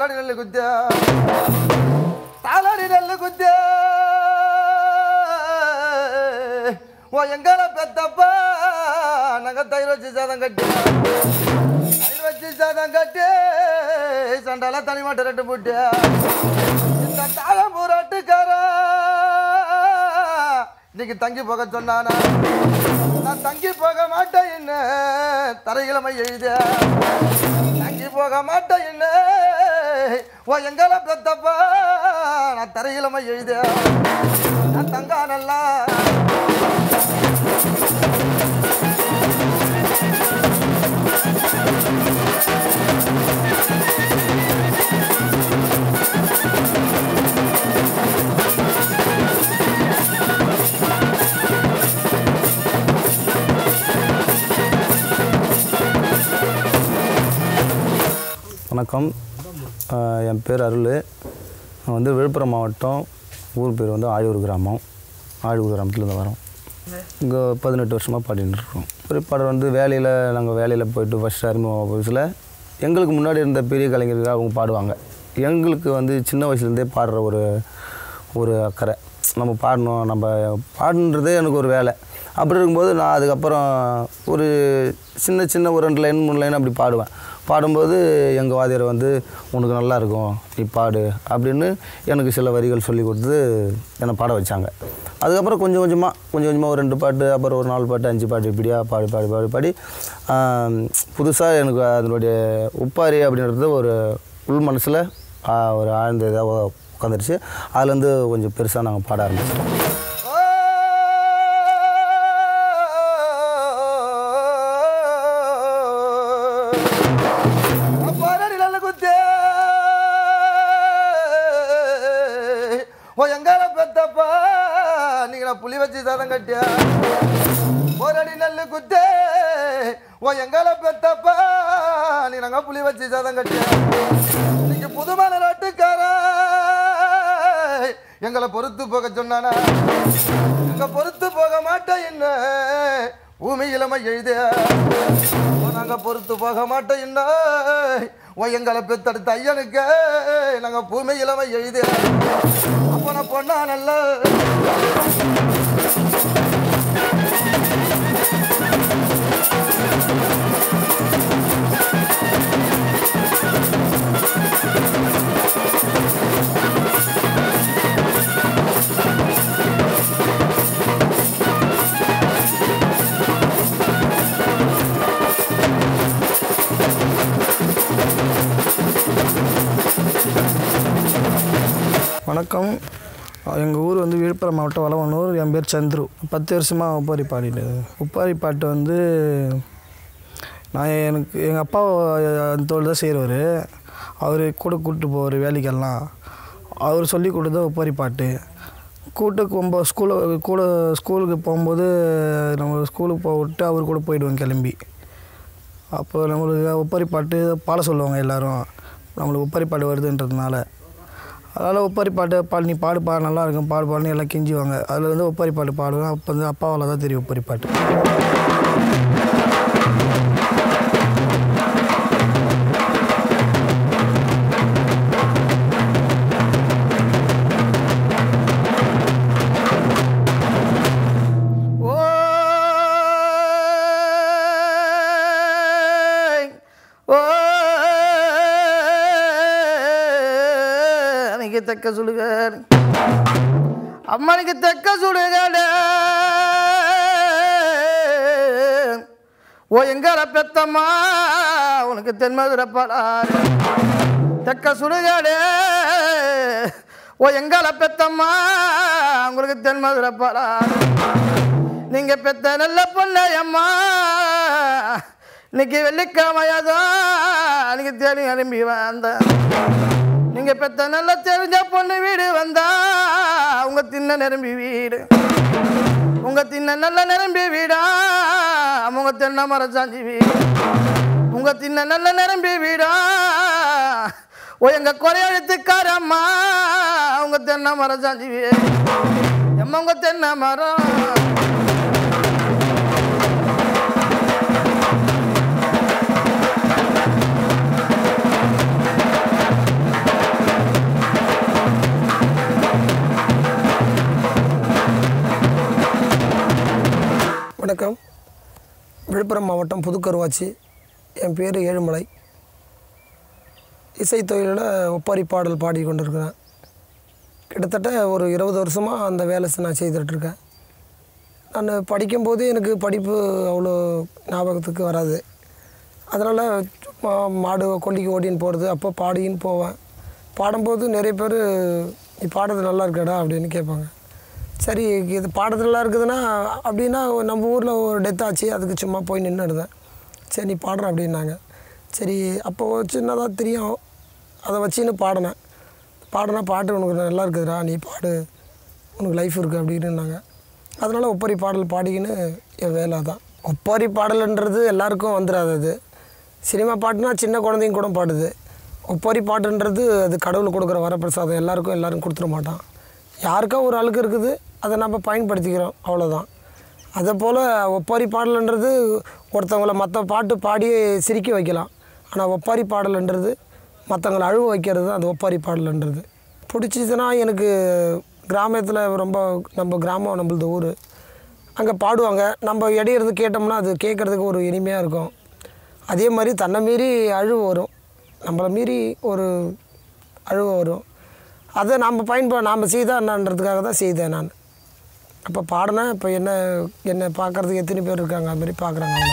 தாளாடி நெல்லு குத்தியா தாளாடி நெல்லு குத்தியா ஓ எங்கால பெத்தப்பா நாங்க தயிர் வச்சு சாதம் கட்டி தயிர் வச்சு சாதம் கட்டி சண்டால தனி மாட்டை ரெட்டு போட்டு இந்த தாளம் பூராட்டுக்காரா இன்னைக்கு தங்கி போக சொன்னானா நான் தங்கி போக மாட்டேன் என்ன தரையிலமை எழுத தங்கி போக மாட்டேன் என்ன ஓ எங்கால பெத்தப்பா நான் தரையிலமை எழுத நான் தங்கா நல்லா வணக்கம் ஆஹ் என் பேர் அருள் நான் வந்து விழுப்புரம் மாவட்டம் ஊர் பேர் வந்து ஆழியூர் கிராமம் ஆழியூர் கிராமத்துலேருந்து வரோம் இங்கே பதினெட்டு வருஷமாக பாடிட்டு இருக்கோம் பெரிய பாடல் வந்து வேலையில் நாங்கள் வேலையில் போயிட்டு ஃபஸ்ட் அறிமுக வயசில் எங்களுக்கு முன்னாடி இருந்த பெரிய கலைஞர்கள் அவங்க பாடுவாங்க எங்களுக்கு வந்து சின்ன வயசுலேருந்தே பாடுற ஒரு ஒரு அக்கறை நம்ம பாடணும் நம்ம பாடுன்றதே எனக்கு ஒரு வேலை அப்படி இருக்கும்போது நான் அதுக்கப்புறம் ஒரு சின்ன சின்ன ஒரு ரெண்டு லைன் மூணு லைன் அப்படி பாடுவேன் பாடும்போது எங்கள் வாத்தியார் வந்து உனக்கு நல்லா இருக்கும் நீ பாடு அப்படின்னு எனக்கு சில வரிகள் சொல்லி கொடுத்து என்னை பாட வச்சாங்க அதுக்கப்புறம் கொஞ்சம் கொஞ்சமாக கொஞ்சம் கொஞ்சமாக ஒரு ரெண்டு பாட்டு அப்புறம் ஒரு நாலு பாட்டு அஞ்சு பாட்டு இப்படியா பாடி பாடி பாடி பாடி புதுசாக எனக்கு அதனுடைய உப்பாரி அப்படின்றது ஒரு உள் மனசில் ஒரு ஆழ்ந்த இதாக உட்காந்துருச்சு அதுலேருந்து கொஞ்சம் பெருசாக நாங்கள் பாட ஆரம்பிச்சிட்டோம் போராடி நல்ல குத்தே ஓ எங்கால பெத்தப்பா நீங்க நான் புலி வச்சு சாதம் கட்டியா போராடி நல்ல குத்தே ஓ எங்கால பெத்தப்பா நீ நாங்க புலி வச்சு சாதம் கட்டியா நீங்க புதுமான நாட்டுக்காரா எங்களை பொறுத்து போக சொன்னானா எங்க பொறுத்து போக மாட்டேன் என்ன பூமி இளமை எழுத நாங்க பொறுத்து போக மாட்டோம் என்ன ஓ எங்களை பெத்தெடுத்த ஐயனுக்கு நாங்க பூமி இளமை எழுத அப்ப நான் பொண்ணா நல்ல வணக்கம் எங்கள் ஊர் வந்து விழுப்புரம் மாவட்டம் வளவனூர் என் பேர் சந்துரு பத்து வருஷமாக ஒப்பாரி பாடிட்டு ஒப்பாரி பாட்டு வந்து நான் எனக்கு எங்கள் அப்பா அந்த தொழில் தான் செய்கிறவர் அவர் கூட கூப்பிட்டு போவார் வேலைக்கெல்லாம் அவர் சொல்லி கொடுத்த ஒப்பாரி பாட்டு கூட்டு போகும்போது ஸ்கூலு கூட ஸ்கூலுக்கு போகும்போது நம்ம ஸ்கூலுக்கு போக விட்டு அவர் கூட போயிடுவோம் கிளம்பி அப்போ நம்மளுக்கு ஒப்பாரி பாட்டு பாட சொல்லுவாங்க எல்லாரும் நம்மளுக்கு ஒப்பாரி பாட்டு வருதுன்றதுனால அதனால் ஒப்பாரி பாட்டு பாடு நீ பாடு பாடு நல்லா இருக்கும் பாடு பாடுன்னு எல்லாம் கெஞ்சுவாங்க அதில் வந்து ஒப்பாரி பாட்டு பாடுவேன் அப்போ வந்து அப்பாவால் தான் தெரியும் ஒப்பாரி பாட்டு ஓய் ஓய் அன்னைக்கு தெக்க சுடுகாடு அம்மனுக்கு தெக்க சுடுகாடு ஓ எங்கால பெத்தம்மா உனக்கு தென்மதுரை பாடாடு தெக்க சுடுகாடு ஓ எங்கால பெத்தம்மா உங்களுக்கு தென்மதுரை பாடாடு நீங்க பெத்த நல்ல பொண்ணையம்மா இன்னைக்கு வெள்ளிக்கிழமையாதான் அன்னைக்கு தேடி நிரம்பி வந்த நீங்க பெத்த நல்ல தெரிஞ்ச பொண்ணு வீடு வந்தா உங்க தின்ன நிரம்பி வீடு உங்க தின்ன நல்ல நிரம்பி வீடா உங்க தென்னை மரம் சாஞ்சி வீடு உங்க தின்ன நல்ல நிரம்பி வீடா ஓ எங்க குறையெழுத்துக்காரம்மா உங்க தென்னை மரம் சாஞ்சி வீடு எம்மா உங்க தென்னை மரம் வணக்கம் விழுப்புரம் மாவட்டம் புதுக்கருவாச்சி என் பேர் ஏழுமலை இசை தொழிலில் ஒப்பாரி பாடல் பாடி கொண்டிருக்கிறேன் கிட்டத்தட்ட ஒரு இருபது வருஷமாக அந்த வேலை செ- நான் செய்துட்ருக்கேன் நான் படிக்கும்போது எனக்கு படிப்பு அவ்வளோ ஞாபகத்துக்கு வராது அதனால் சும்மா மாடு கொல்லிக்கு ஓடின்னு போகிறது அப்போ பாடின்னு போவேன் பாடும்போது நிறைய பேர் நீ பாடுறது நல்லா இருக்கடா அப்படின்னு கேட்பாங்க சரி இது பாடுறது நல்லா இருக்குதுன்னா அப்படின்னா நம்ம ஊரில் ஒரு டெத் ஆச்சு அதுக்கு சும்மா போய் நின்றுடுதேன் சரி நீ பாடுற அப்படின்னாங்க சரி அப்போ சின்னதாக தெரியும் அதை வச்சுன்னு பாடினேன் பாடினா பாட்டு உனக்கு நல்லா இருக்குதுடா நீ பாடு உனக்கு லைஃப் இருக்குது அப்படின்னாங்க அதனால் ஒப்பரி பாடல் பாடிக்கின்னு என் வேலை தான் ஒப்பாரி பாடல்ன்றது எல்லாருக்கும் வந்துடாது அது சினிமா பாட்டுனா சின்ன குழந்தைங்க கூட பாடுது ஒப்பாரி பாட்டுன்றது அது கடவுள் கொடுக்குற வரப்பிரசாதம் எல்லாருக்கும் எல்லாரும் கொடுத்துட மாட்டான் யாருக்கா ஒரு ஆளுக்கு இருக்குது அதை நம்ம பயன்படுத்திக்கிறோம் அவ்வளோதான் அதே போல் ஒப்பாரி பாடல்ன்றது ஒருத்தவங்கள மற்ற பாட்டு பாடி சிரிக்க வைக்கலாம் ஆனால் ஒப்பாரி பாடல்ன்றது மற்றவங்கள அழுவ வைக்கிறது தான் அது ஒப்பாரி பாடல்ன்றது பிடிச்சிதுன்னா எனக்கு கிராமத்தில் ரொம்ப நம்ம கிராமம் நம்மளது ஊர் அங்கே பாடுவாங்க நம்ம இடையிறது கேட்டோம்னா அது கேட்குறதுக்கு ஒரு இனிமையாக இருக்கும் அதே மாதிரி தன்னை மீறி அழுவு வரும் நம்மளை மீறி ஒரு அழுவு வரும் அதை நாம் பயன்பா நாம் செய்தால் என்னன்றதுக்காக தான் செய்தேன் நான் அப்போ பாடினேன் இப்போ என்ன என்னை பார்க்குறதுக்கு எத்தனை பேர் இருக்காங்க அது மாதிரி பார்க்குறாங்க அவ்வளோ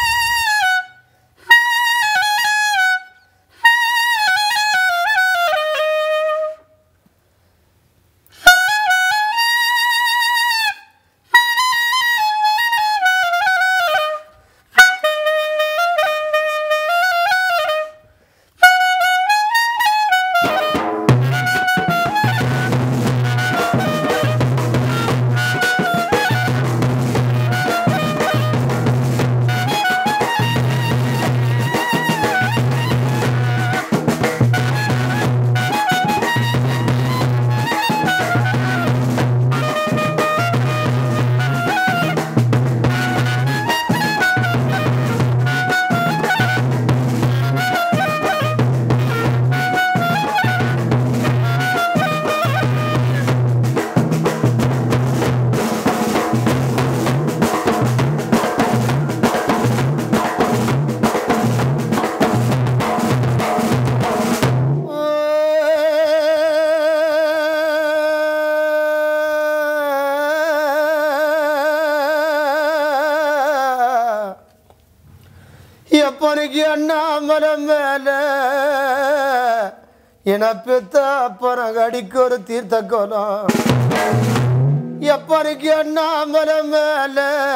எப்பனைக்கு அண்ணாமலை மேல என பெத்த அப்பறம் அடிக்கு ஒரு தீர்த்த கோலம் எப்பனைக்கு அண்ணாமலை மேல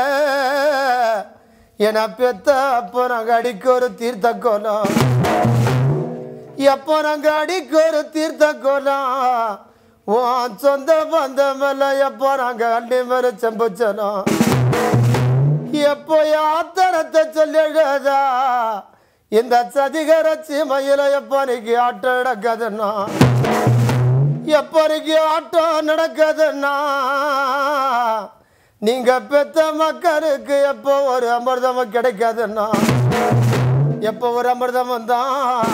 என பெத்த அப்பறம் அடிக்கு ஒரு தீர்த்த கோலம் எப்பறம் அடிக்கு ஒரு தீர்த்த கோலம் உன் சொந்த பந்தமல்ல எப்பறம் அள்ளி மேல செம்பச்சனம் எப்போ யாத்திரத்தை சொல்லிடுதா இந்த சதிகர சீமையில எப்பனைக்கு ஆட்டம் நடக்குதுன்னா எப்பனைக்கு ஆட்டம் நடக்குதுன்னா நீங்க பெத்த மக்களுக்கு எப்போ ஒரு அமிர்தமும் கிடைக்காதுன்னா எப்போ ஒரு அமிர்தமும் தான்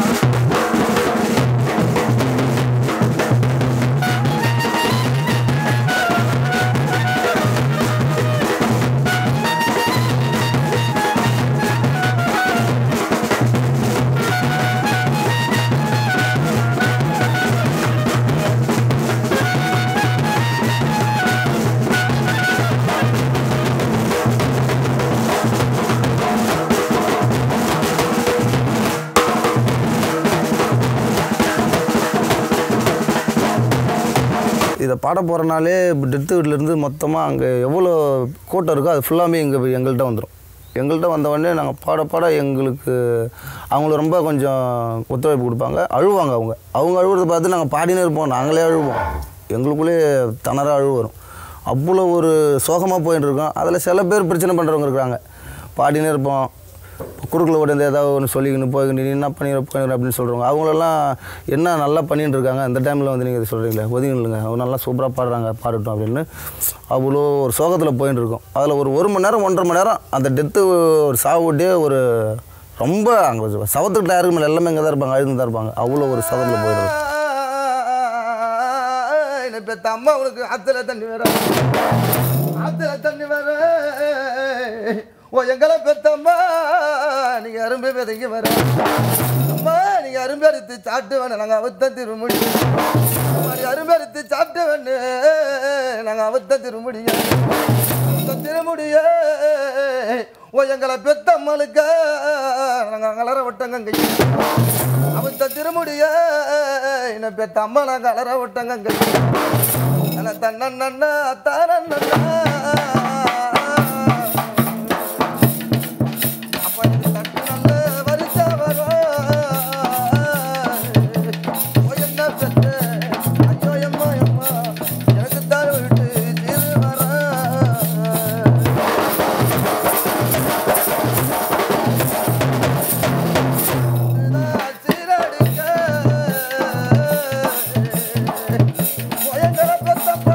இதை பாட போகிறனாலே டெத்து வீட்டிலேருந்து மொத்தமாக அங்கே எவ்வளோ கூட்டம் இருக்கோ அது ஃபுல்லாமே எங்கள் எங்கள்கிட்ட வந்துடும் எங்கள்கிட்ட வந்த உடனே நாங்கள் பாட பாட எங்களுக்கு அவங்கள ரொம்ப கொஞ்சம் ஒத்துழைப்பு கொடுப்பாங்க அழுவாங்க அவங்க அவங்க அழுவுறதை பார்த்து நாங்கள் பாடினே இருப்போம் நாங்களே அழுவோம் எங்களுக்குள்ளே தணற அழுவு வரும் அவ்வளோ ஒரு சோகமாக போயின்னு இருக்கோம் அதில் சில பேர் பிரச்சனை பண்ணுறவங்க இருக்கிறாங்க பாடினே இருப்போம் குறுக்கில் ஓடி ஏதாவது ஒன்று சொல்லிக்கின்னு போய்க்கின்னு நீ என்ன பண்ணிடுற போயிடுற அப்படின்னு சொல்கிறவங்க அவங்களெல்லாம் என்ன நல்லா பண்ணிட்டு இருக்காங்க அந்த டைமில் வந்து நீங்கள் சொல்கிறீங்களே ஒதுங்கிடுங்க அவங்க நல்லா சூப்பராக பாடுறாங்க பாடட்டும் அப்படின்னு அவ்வளோ ஒரு சோகத்தில் போயின்னு இருக்கோம் அதில் ஒரு ஒரு மணி நேரம் ஒன்றரை மணி நேரம் அந்த டெத்து ஒரு சாவுட்டே ஒரு ரொம்ப அங்கே சவத்துக்கிட்ட யாருக்கு மேலே எல்லாமே இங்கே தான் இருப்பாங்க அழுந்து தான் இருப்பாங்க அவ்வளோ ஒரு சோகத்தில் போயிடுது என்னை பெத்த அம்மா உனக்கு ஆத்துல தண்ணி வர ஆத்துல தண்ணி வர ஓ எங்களை பெத்தம்மா நீங்க அரும்பு விதைக்கு வர அம்மா நீங்க அரும்பு எடுத்து சாப்பிட்டு வேணும் நாங்கள் அவத்த திருமுடி அம்மா, நீ அரும்பு எடுத்து சாப்பிட்டு வேணும் நாங்கள் அவத்த திருமுடிய அவத்த திருமுடிய ஓ எங்களை பெத்தம்மளுக்க நாங்கள் கலர விட்டங்க அவத்த திருமுடிய என்ன பெத்த அம்மா நான் கலர விட்டங்க தன்ன தான அப்ப இது தட்டு நல்ல வரிசை வரும். ஓ, என்ன பெத்து? ஐயோ, எம்மா, எம்மா, எனக்குத்தான் விட்டு தீரு வரும். நான் சீரடிக்க, ஓ, எங்களை பெத்தப்பா.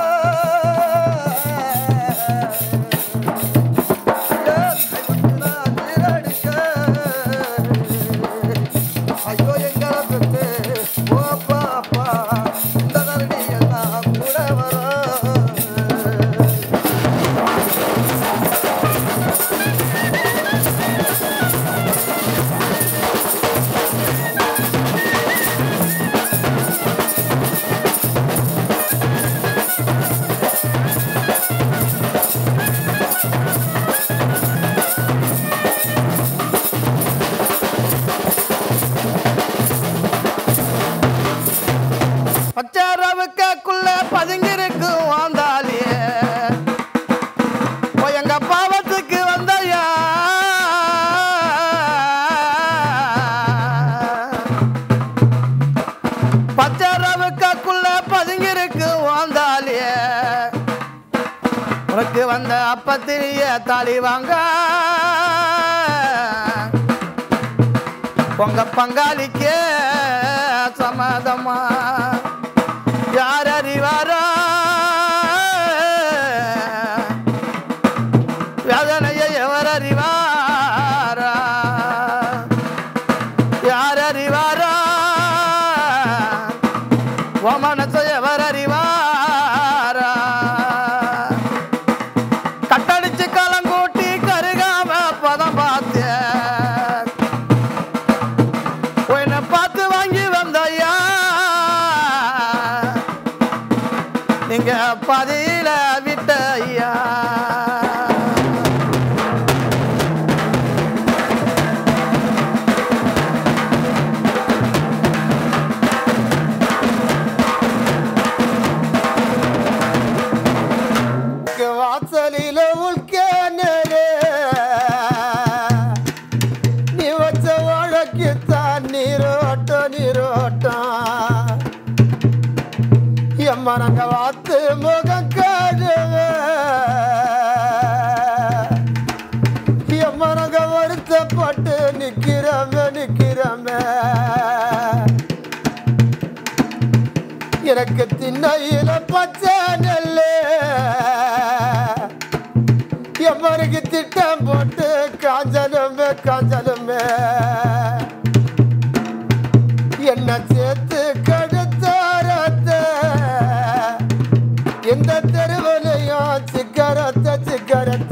ஐயோ எங்களை பெத்து ஓ பாப்பா இந்த தரணி எல்லாம் கூட வரும் பச்சாரவுக்குள்ள பதுங்கிருக்கும் வாந்தாலியே ஓ, எங்க பாவத்துக்கு வந்தையா பச்சாரவுக்குள்ள பதுங்கிருக்கு வாந்தாலியே உனக்கு வந்த அப்பத்திரிய தாலி வாங்க உங்க பங்காளிக்கே சம்மதமா யார் அறிவாரா வேதனையை எவர் அறிவாரா யார் அறிவாரா உன் மனசை எவர் அறிவாரா கட்டடிச்சு களங்கூட்டி கருகாம பதம் பார்த்தேன் உன்னை பார்த்து வாங்கி வந்தையா நீங்க பதில விட்ட ஐயா வாசலில உள்கேனரே நீ வச்ச வழக்குத்தான் நீரோட்டம் நீரோட்டம் எம்மா நாங்க வாத்து முகம் காடுவே எம்மா நாங்க வருத்தப்பட்டு நிக்கிறோமே நிக்கிறோமே எனக்கு திண்ணையில பச்சை நெல்லு எம்மனுக்கு திட்டம் போட்டு காஞ்சலுமே காஞ்சலுமே என்ன சேர்த்து கடுத்தாரத்த இந்த தெருவிலையும் சிக்கரத்த சிக்கரத்த